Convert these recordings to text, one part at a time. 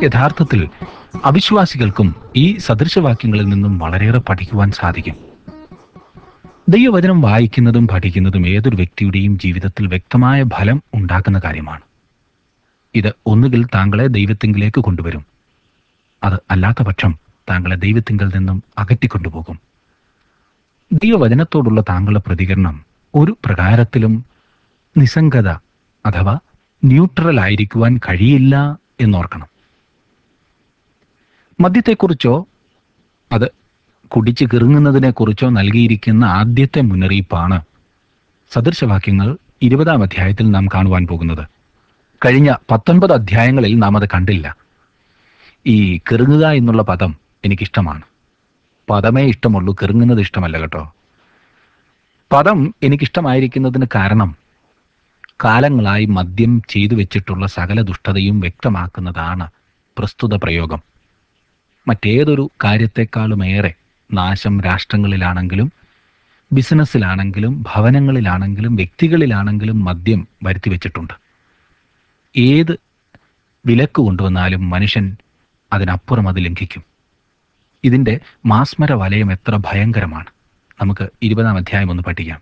യഥാർത്ഥത്തിൽ അവിശ്വാസികൾക്കും ഈ സദൃശവാക്യങ്ങളിൽ നിന്നും വളരെയേറെ പഠിക്കുവാൻ സാധിക്കും ദൈവവചനം വായിക്കുന്നതും പഠിക്കുന്നതും ഏതൊരു വ്യക്തിയുടെയും ജീവിതത്തിൽ വ്യക്തമായ ഫലം ഉണ്ടാക്കുന്ന കാര്യമാണ് ഇത് ഒന്നുകിൽ താങ്കളെ ദൈവത്തിങ്കിലേക്ക് കൊണ്ടുവരും അത് അല്ലാത്ത പക്ഷം താങ്കളെ ദൈവത്തിങ്കിൽ നിന്നും അകറ്റിക്കൊണ്ടുപോകും ദൈവവചനത്തോടുള്ള താങ്കളുടെ പ്രതികരണം ഒരു പ്രകാരത്തിലും നിസ്സംഗത അഥവാ ന്യൂട്രൽ ആയിരിക്കുവാൻ കഴിയില്ല എന്നോർക്കണം മദ്യത്തെക്കുറിച്ചോ അത് കുടിച്ച് കിറുങ്ങുന്നതിനെക്കുറിച്ചോ നൽകിയിരിക്കുന്ന ആദ്യത്തെ മുന്നറിയിപ്പാണ് സദൃശവാക്യങ്ങൾ ഇരുപതാം അധ്യായത്തിൽ നാം കാണുവാൻ പോകുന്നത് കഴിഞ്ഞ പത്തൊൻപത് അധ്യായങ്ങളിൽ നാം അത് കണ്ടില്ല ഈ കിറുങ്ങുക എന്നുള്ള പദം എനിക്കിഷ്ടമാണ് പദമേ ഇഷ്ടമുള്ളൂ കിറുങ്ങുന്നത് ഇഷ്ടമല്ല കേട്ടോ പദം എനിക്കിഷ്ടമായിരിക്കുന്നതിന് കാരണം കാലങ്ങളായി മദ്യം ചെയ്തു വെച്ചിട്ടുള്ള സകല ദുഷ്ടതയും വ്യക്തമാക്കുന്നതാണ് പ്രസ്തുത പ്രയോഗം മറ്റേതൊരു കാര്യത്തെക്കാളുമേറെ നാശം രാഷ്ട്രങ്ങളിലാണെങ്കിലും ബിസിനസ്സിലാണെങ്കിലും ഭവനങ്ങളിലാണെങ്കിലും വ്യക്തികളിലാണെങ്കിലും മദ്യം വരുത്തി വെച്ചിട്ടുണ്ട് ഏത് വിലക്ക് കൊണ്ടുവന്നാലും മനുഷ്യൻ അതിനപ്പുറം അത് ലംഘിക്കും ഇതിൻ്റെ മാസ്മര വലയം എത്ര ഭയങ്കരമാണ് നമുക്ക് ഇരുപതാം അധ്യായം ഒന്ന് പഠിക്കാം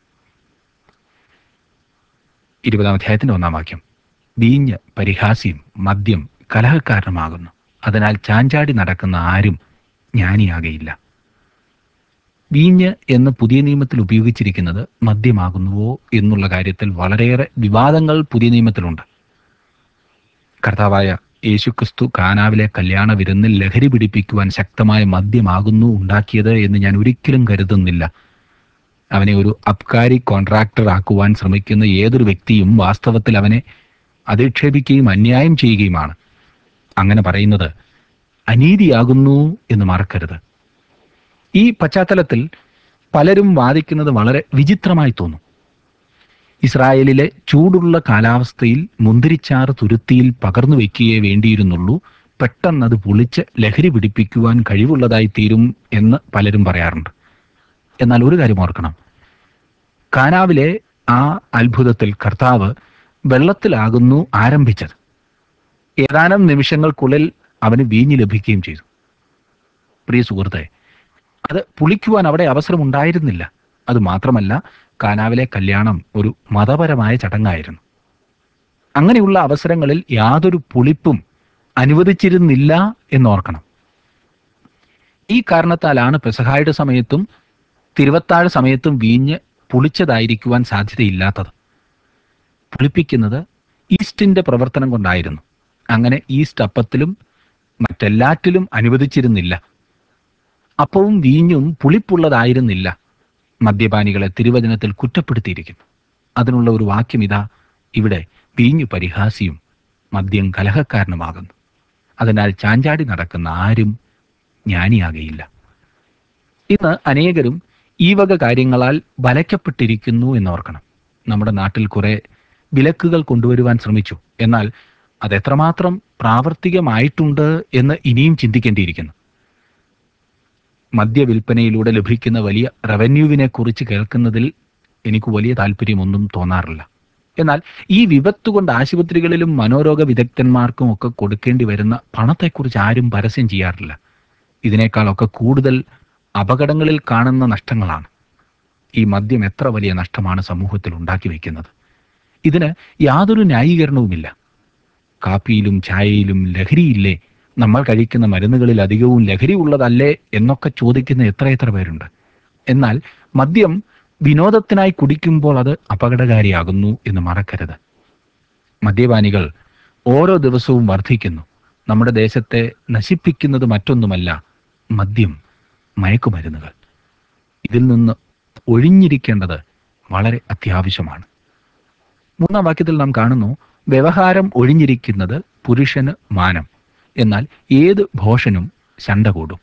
ഇരുപതാം അധ്യായത്തിന്റെ ഒന്നാം വാക്യം വീഞ്ഞ് പരിഹാസ്യം മദ്യം കലഹക്കാരനുമാകുന്നു അതിനാൽ ചാഞ്ചാടി നടക്കുന്ന ആരും ജ്ഞാനിയാകയില്ല വീഞ്ഞ് എന്ന് പുതിയ നിയമത്തിൽ ഉപയോഗിച്ചിരിക്കുന്നത് മദ്യമാകുന്നുവോ എന്നുള്ള കാര്യത്തിൽ വളരെയേറെ വിവാദങ്ങൾ പുതിയ നിയമത്തിലുണ്ട് കർത്താവായ യേശുക്രിസ്തു കാനാവിലെ കല്യാണ വിരുന്നിൽ ലഹരി പിടിപ്പിക്കുവാൻ ശക്തമായ മദ്യമാകുന്നു ഉണ്ടാക്കിയത് എന്ന് ഞാൻ ഒരിക്കലും കരുതുന്നില്ല അവനെ ഒരു അബ്കാരി കോൺട്രാക്ടർ ആക്കുവാൻ ശ്രമിക്കുന്ന ഏതൊരു വ്യക്തിയും വാസ്തവത്തിൽ അവനെ അധിക്ഷേപിക്കുകയും അന്യായം ചെയ്യുകയുമാണ് അങ്ങനെ പറയുന്നത് അനീതിയാകുന്നു എന്ന് മറക്കരുത് ഈ പശ്ചാത്തലത്തിൽ പലരും വാദിക്കുന്നത് വളരെ വിചിത്രമായി തോന്നും ഇസ്രായേലിലെ ചൂടുള്ള കാലാവസ്ഥയിൽ മുന്തിരിച്ചാറ് തുരുത്തിയിൽ പകർന്നു വയ്ക്കുകയേ വേണ്ടിയിരുന്നുള്ളൂ പെട്ടെന്ന് അത് പൊളിച്ച് ലഹരി പിടിപ്പിക്കുവാൻ കഴിവുള്ളതായി തീരും എന്ന് പലരും പറയാറുണ്ട് എന്നാൽ ഒരു കാര്യം ഓർക്കണം കാനാവിലെ ആ അത്ഭുതത്തിൽ കർത്താവ് വെള്ളത്തിലാകുന്നു ആരംഭിച്ചത് ഏതാനും നിമിഷങ്ങൾക്കുള്ളിൽ അവന് വീഞ്ഞ് ലഭിക്കുകയും ചെയ്തു പ്രിയ സുഹൃത്തെ അത് പുളിക്കുവാൻ അവിടെ അവസരമുണ്ടായിരുന്നില്ല അത് മാത്രമല്ല കാനാവിലെ കല്യാണം ഒരു മതപരമായ ചടങ്ങായിരുന്നു അങ്ങനെയുള്ള അവസരങ്ങളിൽ യാതൊരു പുളിപ്പും അനുവദിച്ചിരുന്നില്ല എന്നോർക്കണം ഈ കാരണത്താലാണ് പെസഹായുടെ സമയത്തും തിരുവത്താഴ സമയത്തും വീഞ്ഞ് പുളിച്ചതായിരിക്കുവാൻ സാധ്യതയില്ലാത്തത് പുളിപ്പിക്കുന്നത് ഈസ്റ്റിന്റെ പ്രവർത്തനം കൊണ്ടായിരുന്നു അങ്ങനെ ഈസ്റ്റ് അപ്പത്തിലും മറ്റെല്ലാറ്റിലും അനുവദിച്ചിരുന്നില്ല അപ്പവും വീഞ്ഞും പുളിപ്പുള്ളതായിരുന്നില്ല മദ്യപാനികളെ തിരുവചനത്തിൽ കുറ്റപ്പെടുത്തിയിരിക്കുന്നു അതിനുള്ള ഒരു വാക്യം ഇതാ ഇവിടെ വീഞ്ഞു പരിഹാസിയും മദ്യം കലഹക്കാരനുമാകുന്നു അതിനാൽ ചാഞ്ചാടി നടക്കുന്ന ആരും ജ്ഞാനിയാകയില്ല ഇന്ന് അനേകരും ഈ വക കാര്യങ്ങളാൽ വലയ്ക്കപ്പെട്ടിരിക്കുന്നു എന്നോർക്കണം നമ്മുടെ നാട്ടിൽ കുറെ വിലക്കുകൾ കൊണ്ടുവരുവാൻ ശ്രമിച്ചു എന്നാൽ അതെത്രമാത്രം പ്രാവർത്തികമായിട്ടുണ്ട് എന്ന് ഇനിയും ചിന്തിക്കേണ്ടിയിരിക്കുന്നു മദ്യവിൽപ്പനയിലൂടെ ലഭിക്കുന്ന വലിയ റവന്യൂവിനെ കുറിച്ച് കേൾക്കുന്നതിൽ എനിക്ക് വലിയ താല്പര്യമൊന്നും തോന്നാറില്ല എന്നാൽ ഈ വിപത്ത് കൊണ്ട് ആശുപത്രികളിലും മനോരോഗ വിദഗ്ധന്മാർക്കും ഒക്കെ കൊടുക്കേണ്ടി വരുന്ന പണത്തെക്കുറിച്ച് ആരും പരസ്യം ചെയ്യാറില്ല ഇതിനേക്കാളൊക്കെ കൂടുതൽ അപകടങ്ങളിൽ കാണുന്ന നഷ്ടങ്ങളാണ് ഈ മദ്യം എത്ര വലിയ നഷ്ടമാണ് സമൂഹത്തിൽ ഉണ്ടാക്കി വയ്ക്കുന്നത് ഇതിന് യാതൊരു ന്യായീകരണവുമില്ല കാപ്പിയിലും ചായയിലും ലഹരിയില്ലേ നമ്മൾ കഴിക്കുന്ന മരുന്നുകളിൽ അധികവും ലഹരി ഉള്ളതല്ലേ എന്നൊക്കെ ചോദിക്കുന്ന എത്രയെത്ര പേരുണ്ട് എന്നാൽ മദ്യം വിനോദത്തിനായി കുടിക്കുമ്പോൾ അത് അപകടകാരിയാകുന്നു എന്ന് മറക്കരുത് മദ്യപാനികൾ ഓരോ ദിവസവും വർദ്ധിക്കുന്നു നമ്മുടെ ദേശത്തെ നശിപ്പിക്കുന്നത് മറ്റൊന്നുമല്ല മദ്യം മയക്കുമരുന്നുകൾ ഇതിൽ നിന്ന് ഒഴിഞ്ഞിരിക്കേണ്ടത് വളരെ അത്യാവശ്യമാണ് മൂന്നാം വാക്യത്തിൽ നാം കാണുന്നു വ്യവഹാരം ഒഴിഞ്ഞിരിക്കുന്നത് പുരുഷന് മാനം എന്നാൽ ഏത് ഭോഷനും ശണ്ട കൂടും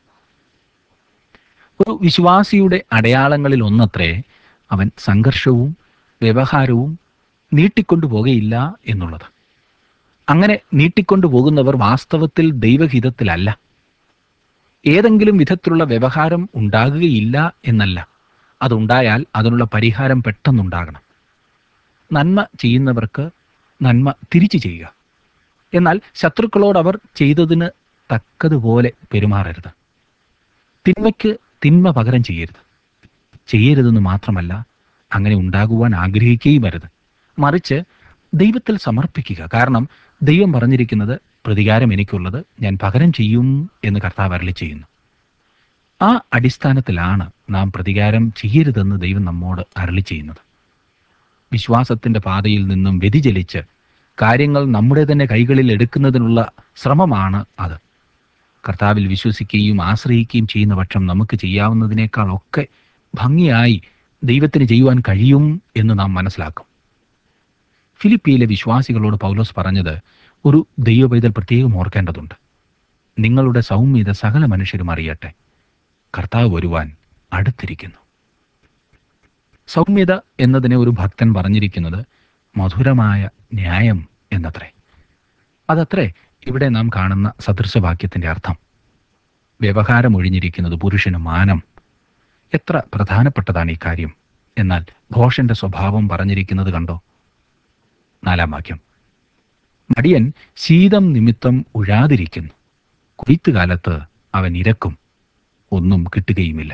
ഒരു വിശ്വാസിയുടെ അടയാളങ്ങളിൽ ഒന്നത്രേ അവൻ സംഘർഷവും വ്യവഹാരവും നീട്ടിക്കൊണ്ടു പോകുകയില്ല എന്നുള്ളത് അങ്ങനെ നീട്ടിക്കൊണ്ടു പോകുന്നവർ വാസ്തവത്തിൽ ദൈവഹിതത്തിലല്ല ഏതെങ്കിലും വിധത്തിലുള്ള വ്യവഹാരം ഉണ്ടാകുകയില്ല എന്നല്ല അതുണ്ടായാൽ അതിനുള്ള പരിഹാരം പെട്ടെന്നുണ്ടാകണം നന്മ ചെയ്യുന്നവർക്ക് നന്മ തിരിച്ചു ചെയ്യുക എന്നാൽ ശത്രുക്കളോട് അവർ ചെയ്തതിന് തക്കതുപോലെ പെരുമാറരുത് തിന്മയ്ക്ക് തിന്മ പകരം ചെയ്യരുത് ചെയ്യരുതെന്ന് മാത്രമല്ല അങ്ങനെ ഉണ്ടാകുവാൻ ആഗ്രഹിക്കുകയും അരുത് മറിച്ച് ദൈവത്തിൽ സമർപ്പിക്കുക കാരണം ദൈവം പറഞ്ഞിരിക്കുന്നത് പ്രതികാരം എനിക്കുള്ളത് ഞാൻ പകരം ചെയ്യും എന്ന് കർത്താവ് അരളി ചെയ്യുന്നു ആ അടിസ്ഥാനത്തിലാണ് നാം പ്രതികാരം ചെയ്യരുതെന്ന് ദൈവം നമ്മോട് അരളി ചെയ്യുന്നത് വിശ്വാസത്തിന്റെ പാതയിൽ നിന്നും വ്യതിചലിച്ച് കാര്യങ്ങൾ നമ്മുടെ തന്നെ കൈകളിൽ എടുക്കുന്നതിനുള്ള ശ്രമമാണ് അത് കർത്താവിൽ വിശ്വസിക്കുകയും ആശ്രയിക്കുകയും ചെയ്യുന്ന പക്ഷം നമുക്ക് ചെയ്യാവുന്നതിനേക്കാൾ ഒക്കെ ഭംഗിയായി ദൈവത്തിന് ചെയ്യുവാൻ കഴിയും എന്ന് നാം മനസ്സിലാക്കും ഫിലിപ്പിയിലെ വിശ്വാസികളോട് പൗലോസ് പറഞ്ഞത് ഒരു ദൈവപൈതൽ പ്രത്യേകം ഓർക്കേണ്ടതുണ്ട് നിങ്ങളുടെ സൗമ്യത സകല മനുഷ്യരും അറിയട്ടെ കർത്താവ് വരുവാൻ അടുത്തിരിക്കുന്നു സൗമ്യത എന്നതിനെ ഒരു ഭക്തൻ പറഞ്ഞിരിക്കുന്നത് മധുരമായ ന്യായം എന്നത്രേ അതത്രേ ഇവിടെ നാം കാണുന്ന സദൃശവാക്യത്തിന്റെ അർത്ഥം വ്യവഹാരം ഒഴിഞ്ഞിരിക്കുന്നത് പുരുഷന് മാനം എത്ര പ്രധാനപ്പെട്ടതാണ് ഈ കാര്യം എന്നാൽ ഘോഷന്റെ സ്വഭാവം പറഞ്ഞിരിക്കുന്നത് കണ്ടോ നാലാം വാക്യം മടിയൻ ശീതം നിമിത്തം ഉഴാതിരിക്കുന്നു കൊയ്ത്തുകാലത്ത് അവൻ ഇരക്കും ഒന്നും കിട്ടുകയുമില്ല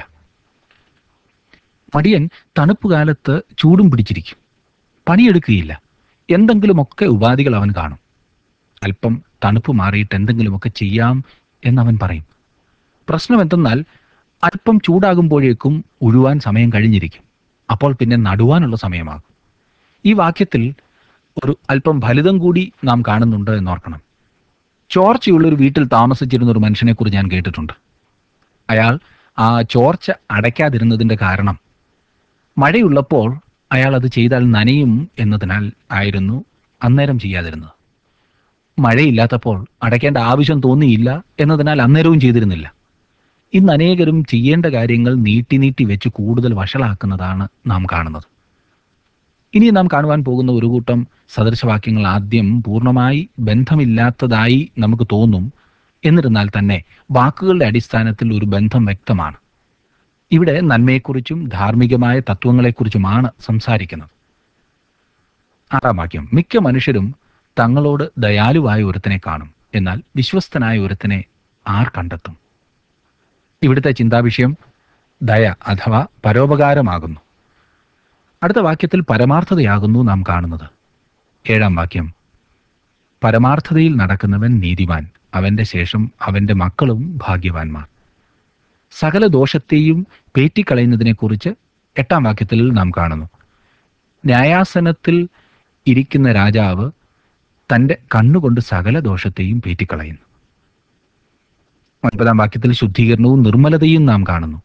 മടിയൻ തണുപ്പുകാലത്ത് ചൂടും പിടിച്ചിരിക്കും പണിയെടുക്കുകയില്ല എന്തെങ്കിലുമൊക്കെ ഉപാധികൾ അവൻ കാണും അല്പം തണുപ്പ് മാറിയിട്ട് എന്തെങ്കിലുമൊക്കെ ചെയ്യാം എന്നവൻ പറയും പ്രശ്നം എന്തെന്നാൽ അല്പം ചൂടാകുമ്പോഴേക്കും ഉഴുവാൻ സമയം കഴിഞ്ഞിരിക്കും അപ്പോൾ പിന്നെ നടുവാനുള്ള സമയമാകും ഈ വാക്യത്തിൽ ഒരു അല്പം ഫലിതം കൂടി നാം കാണുന്നുണ്ട് എന്നോർക്കണം ചോർച്ചയുള്ള ഒരു വീട്ടിൽ താമസിച്ചിരുന്ന ഒരു മനുഷ്യനെ കുറിച്ച് ഞാൻ കേട്ടിട്ടുണ്ട് അയാൾ ആ ചോർച്ച അടയ്ക്കാതിരുന്നതിന്റെ കാരണം മഴയുള്ളപ്പോൾ അയാൾ അത് ചെയ്താൽ നനയും എന്നതിനാൽ ആയിരുന്നു അന്നേരം ചെയ്യാതിരുന്നത് മഴയില്ലാത്തപ്പോൾ അടയ്ക്കേണ്ട ആവശ്യം തോന്നിയില്ല എന്നതിനാൽ അന്നേരവും ചെയ്തിരുന്നില്ല ഇന്ന് അനേകരും ചെയ്യേണ്ട കാര്യങ്ങൾ നീട്ടി നീട്ടി വെച്ച് കൂടുതൽ വഷളാക്കുന്നതാണ് നാം കാണുന്നത് ഇനി നാം കാണുവാൻ പോകുന്ന ഒരു കൂട്ടം സദൃശവാക്യങ്ങൾ ആദ്യം പൂർണ്ണമായി ബന്ധമില്ലാത്തതായി നമുക്ക് തോന്നും എന്നിരുന്നാൽ തന്നെ വാക്കുകളുടെ അടിസ്ഥാനത്തിൽ ഒരു ബന്ധം വ്യക്തമാണ് ഇവിടെ നന്മയെക്കുറിച്ചും ധാർമ്മികമായ തത്വങ്ങളെക്കുറിച്ചുമാണ് സംസാരിക്കുന്നത് ആറാം വാക്യം മിക്ക മനുഷ്യരും തങ്ങളോട് ദയാലുവായ ഒരുത്തനെ കാണും എന്നാൽ വിശ്വസ്തനായ ഒരുത്തനെ ആർ കണ്ടെത്തും ഇവിടുത്തെ ചിന്താവിഷയം ദയ അഥവാ പരോപകാരമാകുന്നു അടുത്ത വാക്യത്തിൽ പരമാർത്ഥതയാകുന്നു നാം കാണുന്നത് ഏഴാം വാക്യം പരമാർത്ഥതയിൽ നടക്കുന്നവൻ നീതിമാൻ അവന്റെ ശേഷം അവന്റെ മക്കളും ഭാഗ്യവാന്മാർ സകല ദോഷത്തെയും പേറ്റിക്കളയുന്നതിനെക്കുറിച്ച് എട്ടാം വാക്യത്തിൽ നാം കാണുന്നു ന്യായാസനത്തിൽ ഇരിക്കുന്ന രാജാവ് തൻ്റെ കണ്ണുകൊണ്ട് സകല ദോഷത്തെയും പേറ്റിക്കളയുന്നു ഒൻപതാം വാക്യത്തിൽ ശുദ്ധീകരണവും നിർമ്മലതയും നാം കാണുന്നു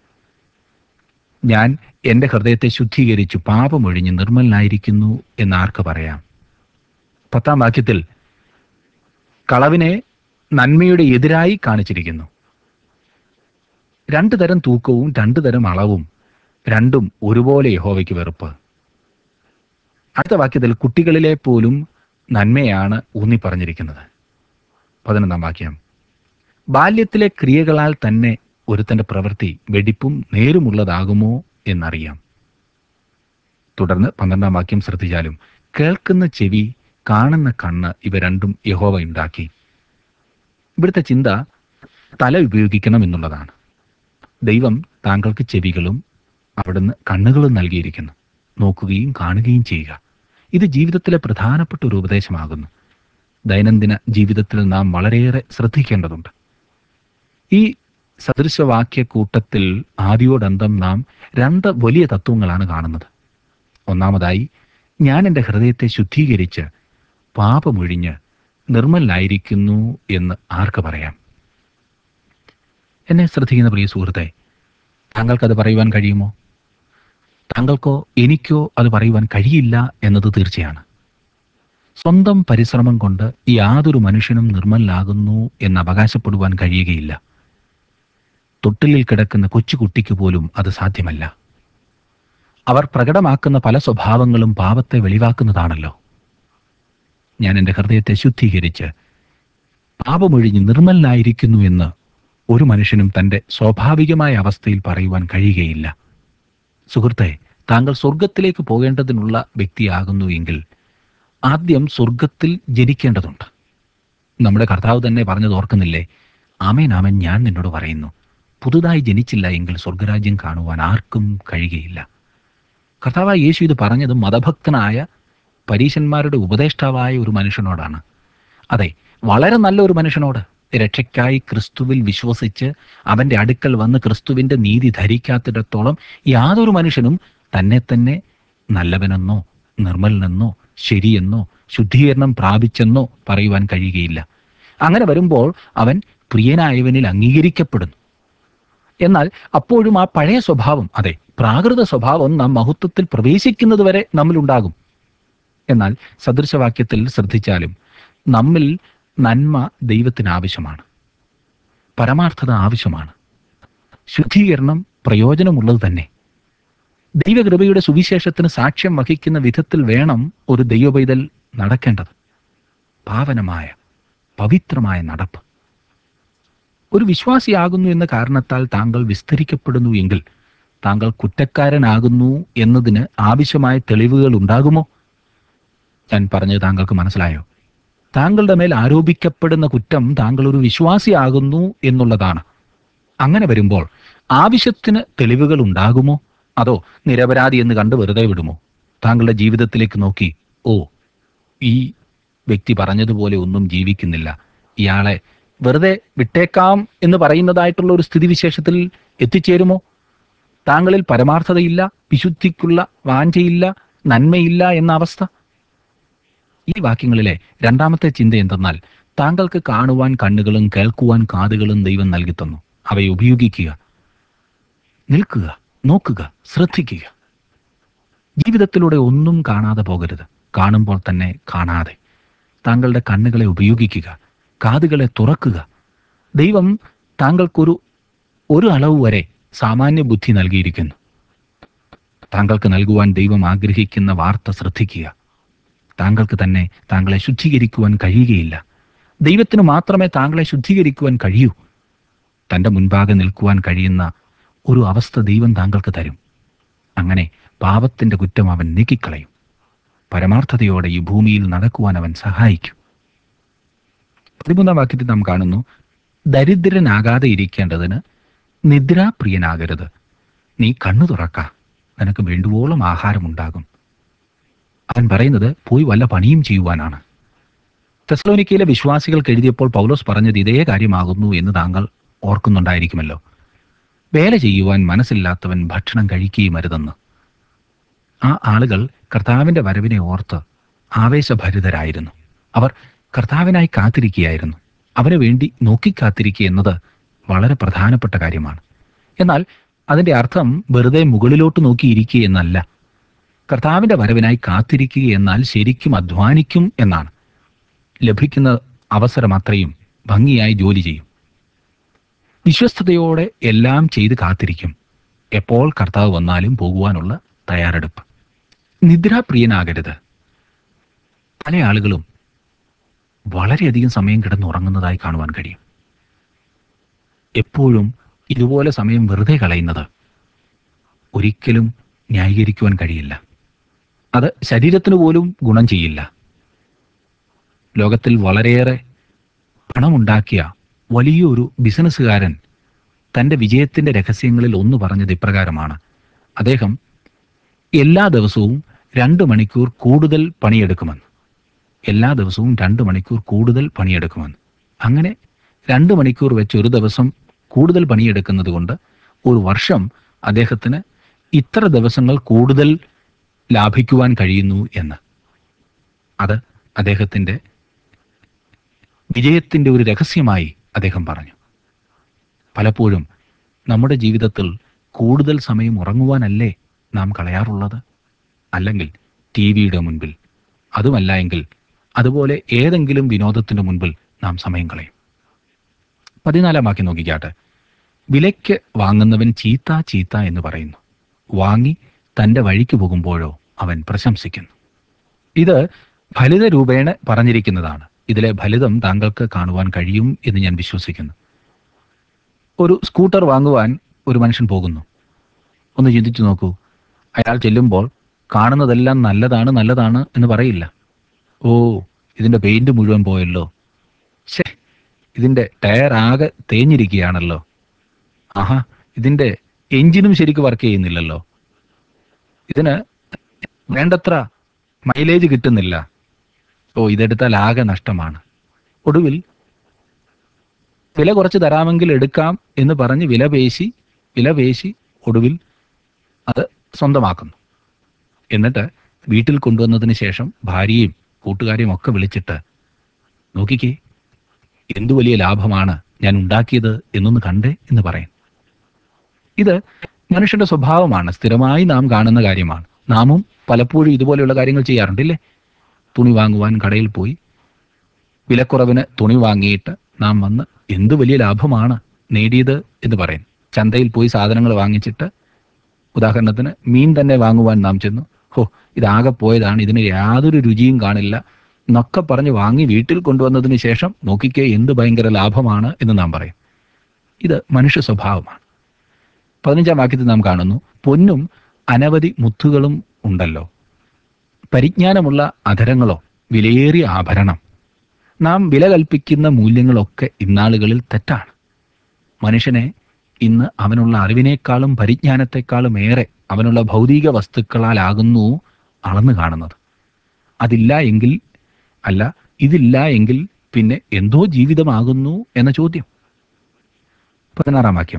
ഞാൻ എൻ്റെ ഹൃദയത്തെ ശുദ്ധീകരിച്ചു പാപമൊഴിഞ്ഞ് നിർമ്മലനായിരിക്കുന്നു എന്നാർക്ക് പറയാം പത്താം വാക്യത്തിൽ കളവിനെ നന്മയുടെ എതിരായി കാണിച്ചിരിക്കുന്നു രണ്ടു തരം തൂക്കവും രണ്ടു തരം അളവും രണ്ടും ഒരുപോലെ യഹോവയ്ക്ക് വെറുപ്പ് അടുത്ത വാക്യത്തിൽ കുട്ടികളിലെ പോലും നന്മയാണ് ഊന്നി പറഞ്ഞിരിക്കുന്നത് പതിനൊന്നാം വാക്യം ബാല്യത്തിലെ ക്രിയകളാൽ തന്നെ ഒരുത്തന്റെ പ്രവൃത്തി വെടിപ്പും നേരുമുള്ളതാകുമോ എന്നറിയാം തുടർന്ന് പന്ത്രണ്ടാം വാക്യം ശ്രദ്ധിച്ചാലും കേൾക്കുന്ന ചെവി കാണുന്ന കണ്ണ് ഇവ രണ്ടും യഹോവ ഉണ്ടാക്കി ഇവിടുത്തെ ചിന്ത തല ഉപയോഗിക്കണം എന്നുള്ളതാണ് ദൈവം താങ്കൾക്ക് ചെവികളും അവിടുന്ന് കണ്ണുകളും നൽകിയിരിക്കുന്നു നോക്കുകയും കാണുകയും ചെയ്യുക ഇത് ജീവിതത്തിലെ പ്രധാനപ്പെട്ട ഒരു ഉപദേശമാകുന്നു ദൈനംദിന ജീവിതത്തിൽ നാം വളരെയേറെ ശ്രദ്ധിക്കേണ്ടതുണ്ട് ഈ സദൃശവാക്യ കൂട്ടത്തിൽ ആദ്യോടന്തം നാം രണ്ട് വലിയ തത്വങ്ങളാണ് കാണുന്നത് ഒന്നാമതായി ഞാൻ എൻ്റെ ഹൃദയത്തെ ശുദ്ധീകരിച്ച് പാപമൊഴിഞ്ഞ് നിർമ്മലായിരിക്കുന്നു എന്ന് ആർക്ക് പറയാം എന്നെ ശ്രദ്ധിക്കുന്ന പ്രിയ സുഹൃത്തെ താങ്കൾക്കത് പറയുവാൻ കഴിയുമോ താങ്കൾക്കോ എനിക്കോ അത് പറയുവാൻ കഴിയില്ല എന്നത് തീർച്ചയാണ് സ്വന്തം പരിശ്രമം കൊണ്ട് യാതൊരു മനുഷ്യനും നിർമ്മലാകുന്നു എന്ന് അവകാശപ്പെടുവാൻ കഴിയുകയില്ല തൊട്ടിലിൽ കിടക്കുന്ന കൊച്ചുകുട്ടിക്ക് പോലും അത് സാധ്യമല്ല അവർ പ്രകടമാക്കുന്ന പല സ്വഭാവങ്ങളും പാപത്തെ വെളിവാക്കുന്നതാണല്ലോ ഞാൻ എൻ്റെ ഹൃദയത്തെ ശുദ്ധീകരിച്ച് പാപമൊഴിഞ്ഞ് നിർമ്മലനായിരിക്കുന്നു എന്ന് ഒരു മനുഷ്യനും തൻ്റെ സ്വാഭാവികമായ അവസ്ഥയിൽ പറയുവാൻ കഴിയുകയില്ല സുഹൃത്തെ താങ്കൾ സ്വർഗത്തിലേക്ക് പോകേണ്ടതിനുള്ള വ്യക്തിയാകുന്നു എങ്കിൽ ആദ്യം സ്വർഗത്തിൽ ജനിക്കേണ്ടതുണ്ട് നമ്മുടെ കർത്താവ് തന്നെ പറഞ്ഞത് ഓർക്കുന്നില്ലേ ആമേൻ ആമേൻ ഞാൻ നിന്നോട് പറയുന്നു പുതുതായി ജനിച്ചില്ല എങ്കിൽ സ്വർഗരാജ്യം കാണുവാൻ ആർക്കും കഴിയുകയില്ല കർത്താവായ യേശു ഇത് പറഞ്ഞത് മതഭക്തനായ പരീശന്മാരുടെ ഉപദേഷ്ടാവായ ഒരു മനുഷ്യനോടാണ് അതെ വളരെ നല്ല ഒരു മനുഷ്യനോട് രക്ഷയ്ക്കായി ക്രിസ്തുവിൽ വിശ്വസിച്ച് അവന്റെ അടുക്കൽ വന്ന് ക്രിസ്തുവിന്റെ നീതി ധരിക്കാത്തിടത്തോളം യാതൊരു മനുഷ്യനും തന്നെ തന്നെ നല്ലവനെന്നോ നിർമ്മലനെന്നോ ശരിയെന്നോ ശുദ്ധീകരണം പ്രാപിച്ചെന്നോ പറയുവാൻ കഴിയുകയില്ല അങ്ങനെ വരുമ്പോൾ അവൻ പ്രിയനായവനിൽ അംഗീകരിക്കപ്പെടുന്നു എന്നാൽ അപ്പോഴും ആ പഴയ സ്വഭാവം അതെ പ്രാകൃത സ്വഭാവം നാം മഹത്വത്തിൽ പ്രവേശിക്കുന്നത് വരെ നമ്മിലുണ്ടാകും എന്നാൽ സദൃശവാക്യത്തിൽ ശ്രദ്ധിച്ചാലും നമ്മിൽ നന്മ ദൈവത്തിന് ആവശ്യമാണ് പരമാർത്ഥത ആവശ്യമാണ് ശുദ്ധീകരണം പ്രയോജനമുള്ളത് തന്നെ ദൈവകൃപയുടെ സുവിശേഷത്തിന് സാക്ഷ്യം വഹിക്കുന്ന വിധത്തിൽ വേണം ഒരു ദൈവപൈതൽ നടക്കേണ്ടത് പാവനമായ പവിത്രമായ നടപ്പ് ഒരു വിശ്വാസിയാകുന്നു എന്ന കാരണത്താൽ താങ്കൾ വിസ്തരിക്കപ്പെടുന്നു എങ്കിൽ താങ്കൾ കുറ്റക്കാരനാകുന്നു എന്നതിന് ആവശ്യമായ തെളിവുകൾ ഉണ്ടാകുമോ ഞാൻ പറഞ്ഞത് താങ്കൾക്ക് മനസ്സിലായോ താങ്കളുടെ മേൽ ആരോപിക്കപ്പെടുന്ന കുറ്റം താങ്കൾ ഒരു വിശ്വാസിയാകുന്നു എന്നുള്ളതാണ് അങ്ങനെ വരുമ്പോൾ ആവശ്യത്തിന് തെളിവുകൾ ഉണ്ടാകുമോ അതോ നിരപരാധി എന്ന് കണ്ട് വെറുതെ വിടുമോ താങ്കളുടെ ജീവിതത്തിലേക്ക് നോക്കി ഓ ഈ വ്യക്തി പറഞ്ഞതുപോലെ ഒന്നും ജീവിക്കുന്നില്ല ഇയാളെ വെറുതെ വിട്ടേക്കാം എന്ന് പറയുന്നതായിട്ടുള്ള ഒരു സ്ഥിതിവിശേഷത്തിൽ എത്തിച്ചേരുമോ താങ്കളിൽ പരമാർത്ഥതയില്ല വിശുദ്ധിക്കുള്ള വാഞ്ചയില്ല നന്മയില്ല എന്ന അവസ്ഥ ഈ വാക്യങ്ങളിലെ രണ്ടാമത്തെ ചിന്ത എന്തെന്നാൽ താങ്കൾക്ക് കാണുവാൻ കണ്ണുകളും കേൾക്കുവാൻ കാതുകളും ദൈവം നൽകി തന്നു അവയെ ഉപയോഗിക്കുക നിൽക്കുക നോക്കുക ശ്രദ്ധിക്കുക ജീവിതത്തിലൂടെ ഒന്നും കാണാതെ പോകരുത് കാണുമ്പോൾ തന്നെ കാണാതെ താങ്കളുടെ കണ്ണുകളെ ഉപയോഗിക്കുക കാതുകളെ തുറക്കുക ദൈവം താങ്കൾക്കൊരു ഒരു അളവ് വരെ സാമാന്യ ബുദ്ധി നൽകിയിരിക്കുന്നു താങ്കൾക്ക് നൽകുവാൻ ദൈവം ആഗ്രഹിക്കുന്ന വാർത്ത ശ്രദ്ധിക്കുക താങ്കൾക്ക് തന്നെ താങ്കളെ ശുദ്ധീകരിക്കുവാൻ കഴിയുകയില്ല ദൈവത്തിന് മാത്രമേ താങ്കളെ ശുദ്ധീകരിക്കുവാൻ കഴിയൂ തൻ്റെ മുൻപാകെ നിൽക്കുവാൻ കഴിയുന്ന ഒരു അവസ്ഥ ദൈവം താങ്കൾക്ക് തരും അങ്ങനെ പാപത്തിൻ്റെ കുറ്റം അവൻ നീക്കിക്കളയും പരമാർത്ഥതയോടെ ഈ ഭൂമിയിൽ നടക്കുവാൻ അവൻ സഹായിക്കും പതിമൂന്നാം വാക്യത്തിൽ നാം കാണുന്നു ദരിദ്രനാകാതെ ഇരിക്കേണ്ടതിന് നിദ്രാപ്രിയനാകരുത് നീ കണ്ണു തുറക്ക നിനക്ക് വേണ്ടുവോളം ആഹാരമുണ്ടാകും അവൻ പറയുന്നത് പോയി വല്ല പണിയും ചെയ്യുവാനാണ് തെസ്ലോനിക്കയിലെ വിശ്വാസികൾക്ക് എഴുതിയപ്പോൾ പൗലോസ് പറഞ്ഞത് ഇതേ കാര്യമാകുന്നു എന്ന് താങ്കൾ ഓർക്കുന്നുണ്ടായിരിക്കുമല്ലോ വേല ചെയ്യുവാൻ മനസ്സില്ലാത്തവൻ ഭക്ഷണം കഴിക്കുകയും അരുതെന്ന് ആ ആളുകൾ കർത്താവിന്റെ വരവിനെ ഓർത്ത് ആവേശഭരിതരായിരുന്നു അവർ കർത്താവിനായി കാത്തിരിക്കുകയായിരുന്നു അവന് വേണ്ടി നോക്കിക്കാത്തിരിക്കുക എന്നത് വളരെ പ്രധാനപ്പെട്ട കാര്യമാണ് എന്നാൽ അതിന്റെ അർത്ഥം വെറുതെ മുകളിലോട്ട് നോക്കിയിരിക്കുക എന്നല്ല കർത്താവിന്റെ വരവിനായി കാത്തിരിക്കുക എന്നാൽ ശരിക്കും അധ്വാനിക്കും എന്നാണ് ലഭിക്കുന്ന അവസരം അത്രയും ഭംഗിയായി ജോലി ചെയ്യും വിശ്വസ്തയോടെ എല്ലാം ചെയ്ത് കാത്തിരിക്കും എപ്പോൾ കർത്താവ് വന്നാലും പോകുവാനുള്ള തയ്യാറെടുപ്പ് നിദ്രാപ്രിയനാകരുത് പല ആളുകളും വളരെയധികം സമയം കിടന്നുറങ്ങുന്നതായി കാണുവാൻ കഴിയും എപ്പോഴും ഇതുപോലെ സമയം വെറുതെ കളയുന്നത് ഒരിക്കലും ന്യായീകരിക്കുവാൻ കഴിയില്ല അത് ശരീരത്തിന് പോലും ഗുണം ചെയ്യില്ല ലോകത്തിൽ വളരെയേറെ പണമുണ്ടാക്കിയ വലിയൊരു ബിസിനസ്സുകാരൻ തൻ്റെ വിജയത്തിൻ്റെ രഹസ്യങ്ങളിൽ ഒന്ന് പറഞ്ഞത് ഇപ്രകാരമാണ് അദ്ദേഹം എല്ലാ ദിവസവും രണ്ട് മണിക്കൂർ കൂടുതൽ പണിയെടുക്കുമെന്ന് എല്ലാ ദിവസവും രണ്ട് മണിക്കൂർ കൂടുതൽ പണിയെടുക്കുമെന്ന് അങ്ങനെ രണ്ട് മണിക്കൂർ വെച്ച് ഒരു ദിവസം കൂടുതൽ പണിയെടുക്കുന്നത് കൊണ്ട് ഒരു വർഷം അദ്ദേഹത്തിന് ഇത്ര ദിവസങ്ങൾ കൂടുതൽ ലാഭിക്കുവാൻ കഴിയുന്നു എന്ന് അത് അദ്ദേഹത്തിൻ്റെ വിജയത്തിൻ്റെ ഒരു രഹസ്യമായി അദ്ദേഹം പറഞ്ഞു പലപ്പോഴും നമ്മുടെ ജീവിതത്തിൽ കൂടുതൽ സമയം ഉറങ്ങുവാനല്ലേ നാം കളയാറുള്ളത് അല്ലെങ്കിൽ ടി വിയുടെ മുൻപിൽ അതുമല്ല എങ്കിൽ അതുപോലെ ഏതെങ്കിലും വിനോദത്തിൻ്റെ മുൻപിൽ നാം സമയം കളയും പതിനാലാം വാക്യം നോക്കിക്കാട്ടെ വിലയ്ക്ക് വാങ്ങുന്നവൻ ചീത്ത ചീത്ത എന്ന് പറയുന്നു വാങ്ങി തൻ്റെ വഴിക്ക് പോകുമ്പോഴോ അവൻ പ്രശംസിക്കുന്നു ഇത് ഫലിത രൂപേണ പറഞ്ഞിരിക്കുന്നതാണ് ഇതിലെ ഫലിതം താങ്കൾക്ക് കാണുവാൻ കഴിയും എന്ന് ഞാൻ വിശ്വസിക്കുന്നു ഒരു സ്കൂട്ടർ വാങ്ങുവാൻ ഒരു മനുഷ്യൻ പോകുന്നു ഒന്ന് ചിന്തിച്ചു നോക്കൂ അയാൾ ചെല്ലുമ്പോൾ കാണുന്നതെല്ലാം നല്ലതാണ് നല്ലതാണ് എന്ന് പറയില്ല ഓ ഇതിൻ്റെ പെയിന്റ് മുഴുവൻ പോയല്ലോ ശേ ഇതിന്റെ ടയർ ആകെ തേഞ്ഞിരിക്കുകയാണല്ലോ ആഹാ ഇതിന്റെ എഞ്ചിനും ശരിക്കും വർക്ക് ചെയ്യുന്നില്ലല്ലോ ഇതിന് വേണ്ടത്ര മൈലേജ് കിട്ടുന്നില്ല ഓ ഇതെടുത്താൽ ആകെ നഷ്ടമാണ് ഒടുവിൽ വില കുറച്ച് തരാമെങ്കിൽ എടുക്കാം എന്ന് പറഞ്ഞ് വില പേശി വില പേശി ഒടുവിൽ അത് സ്വന്തമാക്കുന്നു എന്നിട്ട് വീട്ടിൽ കൊണ്ടുവന്നതിന് ശേഷം ഭാര്യയും കൂട്ടുകാരെയും ഒക്കെ വിളിച്ചിട്ട് നോക്കിക്കേ എന്തു വലിയ ലാഭമാണ് ഞാൻ ഉണ്ടാക്കിയത് എന്നൊന്ന് കണ്ടേ എന്ന് പറയും ഇത് മനുഷ്യന്റെ സ്വഭാവമാണ് സ്ഥിരമായി നാം കാണുന്ന കാര്യമാണ് നാമും പലപ്പോഴും ഇതുപോലെയുള്ള കാര്യങ്ങൾ ചെയ്യാറുണ്ടല്ലേ തുണി വാങ്ങുവാൻ കടയിൽ പോയി വിലക്കുറവിന് തുണി വാങ്ങിയിട്ട് നാം വന്ന് എന്ത് വലിയ ലാഭമാണ് നേടിയത് എന്ന് പറയും ചന്തയിൽ പോയി സാധനങ്ങൾ വാങ്ങിച്ചിട്ട് ഉദാഹരണത്തിന് മീൻ തന്നെ വാങ്ങുവാൻ നാം ചെന്നു ഹോ ഇതാകെ പോയതാണ് ഇതിന് യാതൊരു രുചിയും കാണില്ല എന്നൊക്കെ പറഞ്ഞ് വാങ്ങി വീട്ടിൽ കൊണ്ടുവന്നതിന് ശേഷം നോക്കിക്കേ എന്ത് ഭയങ്കര ലാഭമാണ് എന്ന് നാം പറയും ഇത് മനുഷ്യ സ്വഭാവമാണ് പതിനഞ്ചാം വാക്യത്തിൽ നാം കാണുന്നു പൊന്നും അനവധി മുത്തുകളും ഉണ്ടല്ലോ പരിജ്ഞാനമുള്ള അധരങ്ങളോ വിലയേറിയ ആഭരണം നാം വില കൽപ്പിക്കുന്ന മൂല്യങ്ങളൊക്കെ ഇന്നാളുകളിൽ തെറ്റാണ് മനുഷ്യനെ ഇന്ന് അവനുള്ള അറിവിനേക്കാളും പരിജ്ഞാനത്തെക്കാളും ഏറെ അവനുള്ള ഭൗതിക വസ്തുക്കളാലാകുന്നു അളന്നു കാണുന്നത് അതില്ല എങ്കിൽ അല്ല ഇതില്ല എങ്കിൽ പിന്നെ എന്തോ ജീവിതമാകുന്നു എന്ന ചോദ്യം പതിനാറാം വാക്യം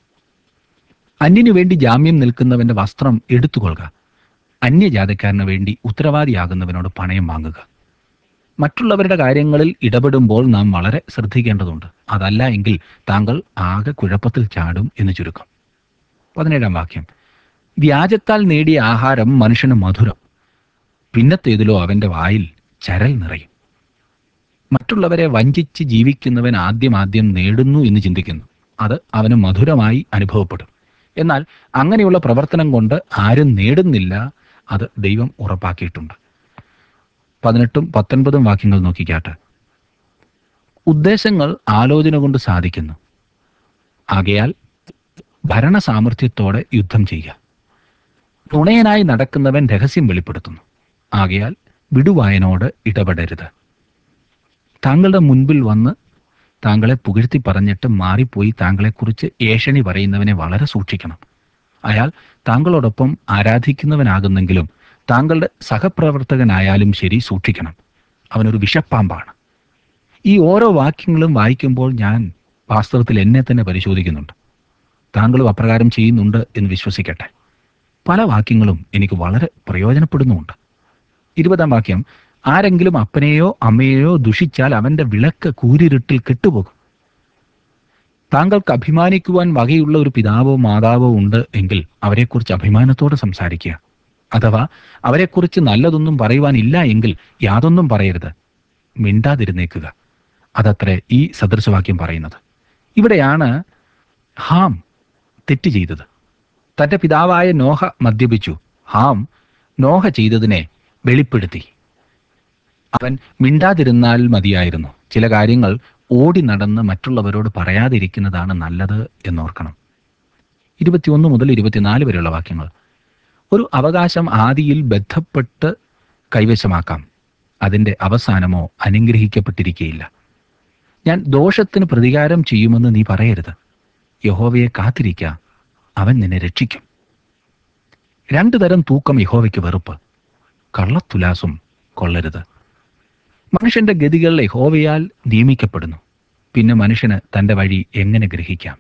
അന്യനു വേണ്ടി ജാമ്യം നിൽക്കുന്നവന്റെ വസ്ത്രം എടുത്തുകൊള്ളുക അന്യജാതക്കാരന് വേണ്ടി ഉത്തരവാദിയാകുന്നവനോട് പണയം വാങ്ങുക മറ്റുള്ളവരുടെ കാര്യങ്ങളിൽ ഇടപെടുമ്പോൾ നാം വളരെ ശ്രദ്ധിക്കേണ്ടതുണ്ട് അതല്ല എങ്കിൽ താങ്കൾ ആകെ കുഴപ്പത്തിൽ ചാടും എന്ന് ചുരുക്കം പതിനേഴാം വാക്യം വ്യാജത്താൽ നേടിയ ആഹാരം മനുഷ്യന് മധുരം പിന്നത്തേതിലോ അവന്റെ വായിൽ ചരൽ നിറയും മറ്റുള്ളവരെ വഞ്ചിച്ച് ജീവിക്കുന്നവൻ ആദ്യം ആദ്യം നേടുന്നു എന്ന് ചിന്തിക്കുന്നു അത് അവന് മധുരമായി അനുഭവപ്പെടും എന്നാൽ അങ്ങനെയുള്ള പ്രവർത്തനം കൊണ്ട് ആരും നേടുന്നില്ല അത് ദൈവം ഉറപ്പാക്കിയിട്ടുണ്ട് പതിനെട്ടും പത്തൊൻപതും വാക്യങ്ങൾ നോക്കിക്കാട്ടെ ഉദ്ദേശങ്ങൾ ആലോചന കൊണ്ട് സാധിക്കുന്നു ആകയാൽ ഭരണ സാമർഥ്യത്തോടെ യുദ്ധം ചെയ്യുക നുണയനായി നടക്കുന്നവൻ രഹസ്യം വെളിപ്പെടുത്തുന്നു ആകയാൽ വിടുവായനോട് ഇടപെടരുത് താങ്കളുടെ മുൻപിൽ വന്ന് താങ്കളെ പുകഴ്ത്തി പറഞ്ഞിട്ട് മാറിപ്പോയി താങ്കളെക്കുറിച്ച് ഏഷണി പറയുന്നവനെ വളരെ സൂക്ഷിക്കണം അയാൾ താങ്കളോടൊപ്പം ആരാധിക്കുന്നവനാകുന്നെങ്കിലും താങ്കളുടെ സഹപ്രവർത്തകനായാലും ശരി സൂക്ഷിക്കണം അവനൊരു വിഷപ്പാമ്പാണ് ഈ ഓരോ വാക്യങ്ങളും വായിക്കുമ്പോൾ ഞാൻ വാസ്തവത്തിൽ എന്നെ തന്നെ പരിശോധിക്കുന്നുണ്ട് താങ്കളും അപ്രകാരം ചെയ്യുന്നുണ്ട് എന്ന് വിശ്വസിക്കട്ടെ പല വാക്യങ്ങളും എനിക്ക് വളരെ പ്രയോജനപ്പെടുന്നുമുണ്ട് ഇരുപതാം വാക്യം ആരെങ്കിലും അപ്പനെയോ അമ്മയെയോ ദുഷിച്ചാൽ അവന്റെ വിളക്ക് കൂരിരുട്ടിൽ കെട്ടുപോകും താങ്കൾക്ക് അഭിമാനിക്കുവാൻ വകയുള്ള ഒരു പിതാവോ മാതാവോ ഉണ്ട് എങ്കിൽ അവരെക്കുറിച്ച് അഭിമാനത്തോടെ സംസാരിക്കുക അഥവാ അവരെക്കുറിച്ച് നല്ലതൊന്നും പറയുവാനില്ല എങ്കിൽ യാതൊന്നും പറയരുത് മിണ്ടാതിരുന്നേക്കുക അതത്രേ ഈ സദൃശവാക്യം പറയുന്നത് ഇവിടെയാണ് ഹാം തെറ്റ് ചെയ്തത് തന്റെ പിതാവായ നോഹ മദ്യപിച്ചു ഹാം നോഹ ചെയ്തതിനെ വെളിപ്പെടുത്തി അവൻ മിണ്ടാതിരുന്നാൽ മതിയായിരുന്നു ചില കാര്യങ്ങൾ ഓടി നടന്ന് മറ്റുള്ളവരോട് പറയാതിരിക്കുന്നതാണ് നല്ലത് എന്നോർക്കണം ഇരുപത്തിയൊന്ന് മുതൽ ഇരുപത്തിനാല് വരെയുള്ള വാക്യങ്ങൾ ഒരു അവകാശം ആദിയിൽ ബന്ധപ്പെട്ട് കൈവശമാക്കാം അതിൻ്റെ അവസാനമോ അനുഗ്രഹിക്കപ്പെട്ടിരിക്കുകയില്ല ഞാൻ ദോഷത്തിന് പ്രതികാരം ചെയ്യുമെന്ന് നീ പറയരുത് യഹോവയെ കാത്തിരിക്ക അവൻ നിന്നെ രക്ഷിക്കും രണ്ടു തരം തൂക്കം യഹോവയ്ക്ക് വെറുപ്പ് കള്ളത്തുലാസും കൊള്ളരുത് മനുഷ്യന്റെ ഗതികൾ യഹോവയാൽ നിയമിക്കപ്പെടുന്നു പിന്നെ മനുഷ്യന് തൻ്റെ വഴി എങ്ങനെ ഗ്രഹിക്കാം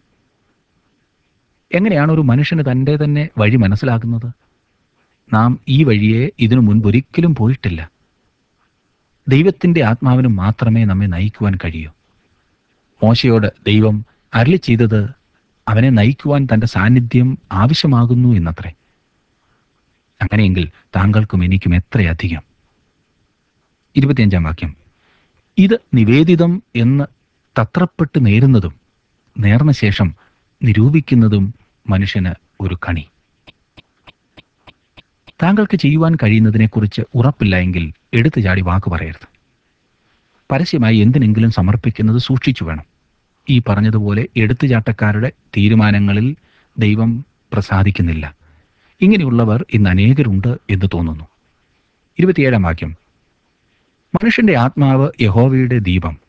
എങ്ങനെയാണ് ഒരു മനുഷ്യന് തൻ്റെ തന്നെ വഴി മനസ്സിലാക്കുന്നത് നാം ഈ വഴിയെ ഇതിനു മുൻപ് ഒരിക്കലും പോയിട്ടില്ല ദൈവത്തിൻ്റെ ആത്മാവിന് മാത്രമേ നമ്മെ നയിക്കുവാൻ കഴിയൂ മോശയോട് ദൈവം അരളി ചെയ്തത് അവനെ നയിക്കുവാൻ തൻ്റെ സാന്നിധ്യം ആവശ്യമാകുന്നു എന്നത്രേ അങ്ങനെയെങ്കിൽ താങ്കൾക്കും എനിക്കും എത്രയധികം ഇരുപത്തിയഞ്ചാം വാക്യം ഇത് നിവേദിതം എന്ന് തത്രപ്പെട്ട് നേരുന്നതും നേർന്ന ശേഷം നിരൂപിക്കുന്നതും മനുഷ്യന് ഒരു കണി താങ്കൾക്ക് ചെയ്യുവാൻ കഴിയുന്നതിനെക്കുറിച്ച് ഉറപ്പില്ല എങ്കിൽ എടുത്തു ചാടി വാക്ക് പറയരുത് പരസ്യമായി എന്തിനെങ്കിലും സമർപ്പിക്കുന്നത് സൂക്ഷിച്ചു വേണം ഈ പറഞ്ഞതുപോലെ എടുത്തുചാട്ടക്കാരുടെ തീരുമാനങ്ങളിൽ ദൈവം പ്രസാദിക്കുന്നില്ല ഇങ്ങനെയുള്ളവർ ഇന്ന് അനേകരുണ്ട് എന്ന് തോന്നുന്നു ഇരുപത്തിയേഴാം വാക്യം മനുഷ്യന്റെ ആത്മാവ് യഹോവയുടെ ദീപം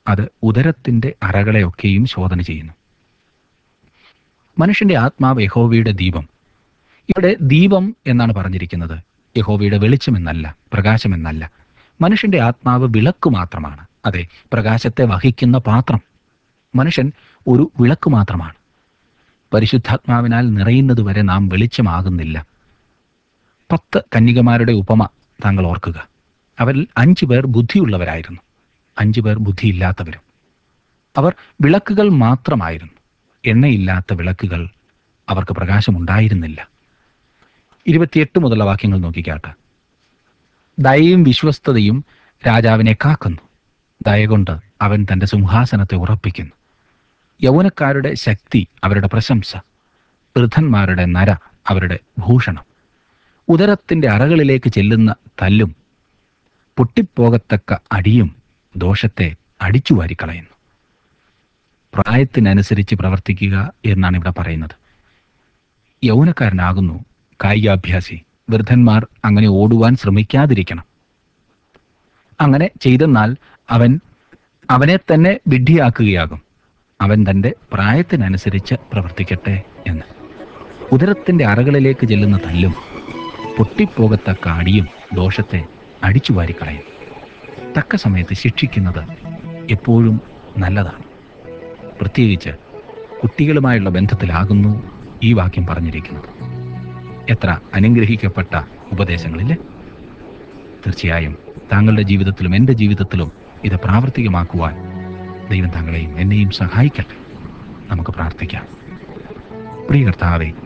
അത് ഉദരത്തിന്റെ അറകളെയൊക്കെയും ശോധന ചെയ്യുന്നു മനുഷ്യന്റെ ആത്മാവ് യഹോവയുടെ ദീപം ഇവിടെ ദീപം എന്നാണ് പറഞ്ഞിരിക്കുന്നത് യഹോവയുടെ വെളിച്ചമെന്നല്ല പ്രകാശമെന്നല്ല മനുഷ്യന്റെ ആത്മാവ് വിളക്ക് മാത്രമാണ് അതെ പ്രകാശത്തെ വഹിക്കുന്ന പാത്രം മനുഷ്യൻ ഒരു വിളക്ക് മാത്രമാണ് പരിശുദ്ധാത്മാവിനാൽ നിറയുന്നതുവരെ നാം വെളിച്ചമാകുന്നില്ല പത്ത് കന്യകമാരുടെ ഉപമ താങ്കൾ ഓർക്കുക അവരിൽ അഞ്ചു പേർ ബുദ്ധിയുള്ളവരായിരുന്നു അഞ്ചു പേർ ബുദ്ധിയില്ലാത്തവരും അവർ വിളക്കുകൾ മാത്രമായിരുന്നു എണ്ണയില്ലാത്ത വിളക്കുകൾ അവർക്ക് പ്രകാശമുണ്ടായിരുന്നില്ല ഇരുപത്തിയെട്ട് മുതലുള്ള വാക്യങ്ങൾ നോക്കിക്കാട്ടെ ദയയും വിശ്വസ്തതയും രാജാവിനെ കാക്കുന്നു ദയ കൊണ്ട് അവൻ തന്റെ സിംഹാസനത്തെ ഉറപ്പിക്കുന്നു യൗവനക്കാരുടെ ശക്തി അവരുടെ പ്രശംസ വൃദ്ധന്മാരുടെ നര അവരുടെ ഭൂഷണം ഉദരത്തിന്റെ അറകളിലേക്ക് ചെല്ലുന്ന തല്ലും പൊട്ടിപ്പോകത്തക്ക അടിയും ദോഷത്തെ അടിച്ചു വാരിക്കളയുന്നു പ്രായത്തിനനുസരിച്ച് പ്രവർത്തിക്കുക എന്നാണ് ഇവിടെ പറയുന്നത് യൗവനക്കാരനാകുന്നു കായികാഭ്യാസി വൃദ്ധന്മാർ അങ്ങനെ ഓടുവാൻ ശ്രമിക്കാതിരിക്കണം അങ്ങനെ ചെയ്തെന്നാൽ അവൻ അവനെ തന്നെ വിഡ്ഢിയാക്കുകയാകും അവൻ തന്റെ പ്രായത്തിനനുസരിച്ച് പ്രവർത്തിക്കട്ടെ എന്ന് ഉദരത്തിന്റെ അറകളിലേക്ക് ചെല്ലുന്ന തല്ലും പൊട്ടിപ്പോകത്തക്ക അടിയും ദോഷത്തെ അടിച്ചു വാരിക്കളയും തക്ക സമയത്ത് ശിക്ഷിക്കുന്നത് എപ്പോഴും നല്ലതാണ് പ്രത്യേകിച്ച് കുട്ടികളുമായുള്ള ബന്ധത്തിലാകുന്നു ഈ വാക്യം പറഞ്ഞിരിക്കുന്നത് എത്ര അനുഗ്രഹിക്കപ്പെട്ട ഉപദേശങ്ങളില്ലേ തീർച്ചയായും താങ്കളുടെ ജീവിതത്തിലും എൻ്റെ ജീവിതത്തിലും ഇത് പ്രാവർത്തികമാക്കുവാൻ ദൈവം താങ്കളെയും എന്നെയും സഹായിക്കട്ടെ നമുക്ക് പ്രാർത്ഥിക്കാം പ്രിയ കർത്താവെ